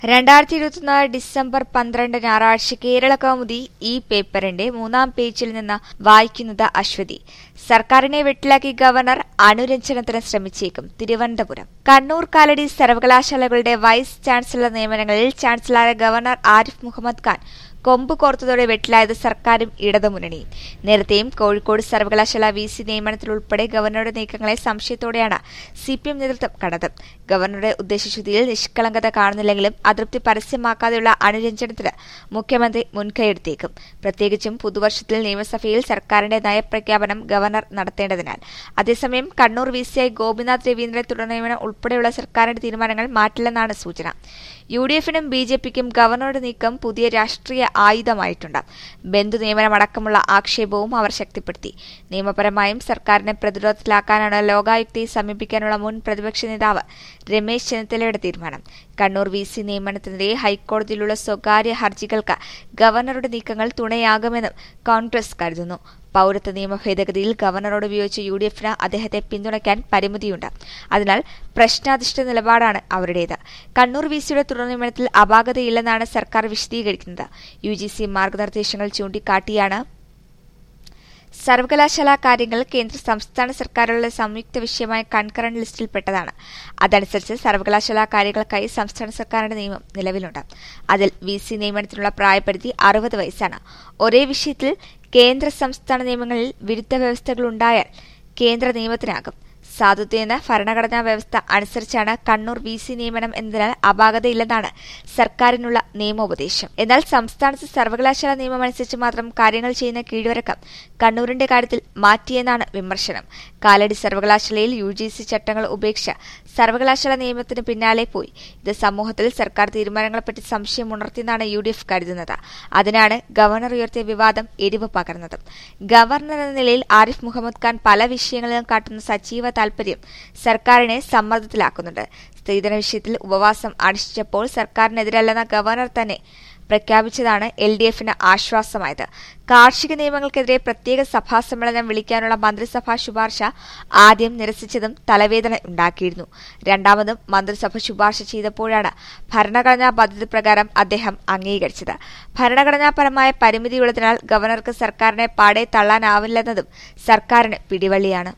രണ്ടായിരത്തി ഇരുപത്തിനാല് ഡിസംബർ പന്ത്രണ്ട് ഞായറാഴ്ച കേരള കൗമുദി ഈ പേപ്പറിന്റെ മൂന്നാം പേജിൽ നിന്ന് വായിക്കുന്നത് അശ്വതി സർക്കാരിനെ വെട്ടിലാക്കി ഗവർണർ അനുരഞ്ജനത്തിന് ശ്രമിച്ചേക്കും തിരുവനന്തപുരം കണ്ണൂർ കാലടി സർവകലാശാലകളുടെ വൈസ് ചാൻസലർ നിയമനങ്ങളിൽ ചാൻസലറായ ഗവർണർ ആരിഫ് മുഹമ്മദ് ഖാൻ കൊമ്പ് കോർത്തതോടെ വെട്ടിലായത് സർക്കാരും ഇടതുമുന്നണിയും നേരത്തെയും കോഴിക്കോട് സർവകലാശാല വി സി നിയമനത്തിലുൾപ്പെടെ ഗവർണറുടെ നീക്കങ്ങളെ സംശയത്തോടെയാണ് സി പി എം നേതൃത്വം കണ്ടത് ഗവർണറുടെ ഉദ്ദേശശുദ്ധിയിൽ നിഷ്കളങ്കത കാണുന്നില്ലെങ്കിലും അതൃപ്തി പരസ്യമാക്കാതെയുള്ള അനുരഞ്ജനത്തിന് മുഖ്യമന്ത്രി മുൻകൈയെടുത്തേക്കും പ്രത്യേകിച്ചും പുതുവർഷത്തിൽ നിയമസഭയിൽ സർക്കാരിന്റെ നയപ്രഖ്യാപനം ഗവർണർ നടത്തേണ്ടതിനാൽ അതേസമയം കണ്ണൂർ വി സിയായി ഗോപിനാഥ് രവീന്ദ്രനെ തുടർ നിയമനം ഉൾപ്പെടെയുള്ള സർക്കാരിന്റെ തീരുമാനങ്ങൾ മാറ്റില്ലെന്നാണ് സൂചന യു ഡി എഫിനും ബി ജെ പിക്കും ഗവർണറുടെ നീക്കം പുതിയ രാഷ്ട്രീയ ആയുധമായിട്ടുണ്ട് ബന്ധു നിയമനമടക്കമുള്ള ആക്ഷേപവും അവർ ശക്തിപ്പെടുത്തി നിയമപരമായും സർക്കാരിനെ പ്രതിരോധത്തിലാക്കാനാണ് ലോകായുക്തയെ സമീപിക്കാനുള്ള മുൻ പ്രതിപക്ഷ നേതാവ് രമേശ് ചെന്നിത്തലയുടെ തീരുമാനം കണ്ണൂർ വി സി നിയമനത്തിനെതിരെ ഹൈക്കോടതിയിലുള്ള സ്വകാര്യ ഹർജികൾക്ക് ഗവർണറുടെ നീക്കങ്ങൾ തുണയാകുമെന്നും കോൺഗ്രസ് കരുതുന്നു പൌരത്വ നിയമ ഭേദഗതിയിൽ ഗവർണറോട് ഉപയോഗിച്ച യു ഡി എഫിന് അദ്ദേഹത്തെ പിന്തുണയ്ക്കാൻ പരിമിതിയുണ്ട് അതിനാൽ പ്രശ്നാധിഷ്ഠിത നിലപാടാണ് അവരുടേത് കണ്ണൂർ വി സിയുടെ തുടർ നിയമനത്തിൽ അപാകതയില്ലെന്നാണ് സർക്കാർ വിശദീകരിക്കുന്നത് യു ജി സി മാർഗനിർദ്ദേശങ്ങൾ ചൂണ്ടിക്കാട്ടിയാണ് സർവകലാശാല കാര്യങ്ങൾ കേന്ദ്ര സംസ്ഥാന സർക്കാരുകളുടെ സംയുക്ത വിഷയമായ കൺകറന്റ് ലിസ്റ്റിൽപ്പെട്ടതാണ് അതനുസരിച്ച് സർവകലാശാല കാര്യങ്ങൾക്കായി സംസ്ഥാന സർക്കാരിന്റെ നിയമം നിലവിലുണ്ട് അതിൽ വി സി നിയമനത്തിനുള്ള പ്രായപരിധി അറുപത് വയസ്സാണ് ഒരേ വിഷയത്തിൽ കേന്ദ്ര സംസ്ഥാന നിയമങ്ങളിൽ വിരുദ്ധ വ്യവസ്ഥകളുണ്ടായാൽ കേന്ദ്ര നിയമത്തിനാകും സാധുത്വെന്ന ഭരണഘടനാ വ്യവസ്ഥ അനുസരിച്ചാണ് കണ്ണൂർ വി സി നിയമനം എന്നതിനാൽ അപാകതയില്ലെന്നാണ് സർക്കാരിനുള്ള നിയമോപദേശം എന്നാൽ സംസ്ഥാനത്ത് സർവകലാശാല നിയമമനുസരിച്ച് മാത്രം കാര്യങ്ങൾ ചെയ്യുന്ന കീഴ്വഴക്കം കണ്ണൂരിന്റെ കാര്യത്തിൽ മാറ്റിയെന്നാണ് വിമർശനം കാലടി സർവകലാശാലയിൽ യു ജി സി ചട്ടങ്ങൾ ഉപേക്ഷിച്ച സർവകലാശാല നിയമത്തിന് പിന്നാലെ പോയി ഇത് സമൂഹത്തിൽ സർക്കാർ തീരുമാനങ്ങളെപ്പറ്റി സംശയം ഉണർത്തിയെന്നാണ് യു ഡി എഫ് കരുതുന്നത് അതിനാണ് ഗവർണർ ഉയർത്തിയ വിവാദം എരിവ് പകർന്നത് ഗവർണർ എന്ന നിലയിൽ ആരിഫ് മുഹമ്മദ് ഖാൻ പല വിഷയങ്ങളിലും കാട്ടുന്ന സജീവ താൽപര്യം സർക്കാരിനെ സമ്മർദ്ദത്തിലാക്കുന്നുണ്ട് സ്ത്രീധന വിഷയത്തിൽ ഉപവാസം അനുഷ്ഠിച്ചപ്പോൾ സർക്കാരിനെതിരല്ലെന്ന ഗവർണർ തന്നെ പ്രഖ്യാപിച്ചതാണ് എൽ ഡി എഫിന് ആശ്വാസമായത് കാർഷിക നിയമങ്ങൾക്കെതിരെ പ്രത്യേക സഭാ സമ്മേളനം വിളിക്കാനുള്ള മന്ത്രിസഭാ ശുപാർശ ആദ്യം നിരസിച്ചതും തലവേദന ഉണ്ടാക്കിയിരുന്നു രണ്ടാമതും മന്ത്രിസഭ ശുപാർശ ചെയ്തപ്പോഴാണ് ഭരണഘടനാ പദ്ധതി പ്രകാരം അദ്ദേഹം അംഗീകരിച്ചത് ഭരണഘടനാപരമായ പരിമിതിയുള്ളതിനാൽ ഗവർണർക്ക് സർക്കാരിനെ പാടെ തള്ളാനാവില്ലെന്നതും സർക്കാരിന് പിടിവള്ളിയാണ്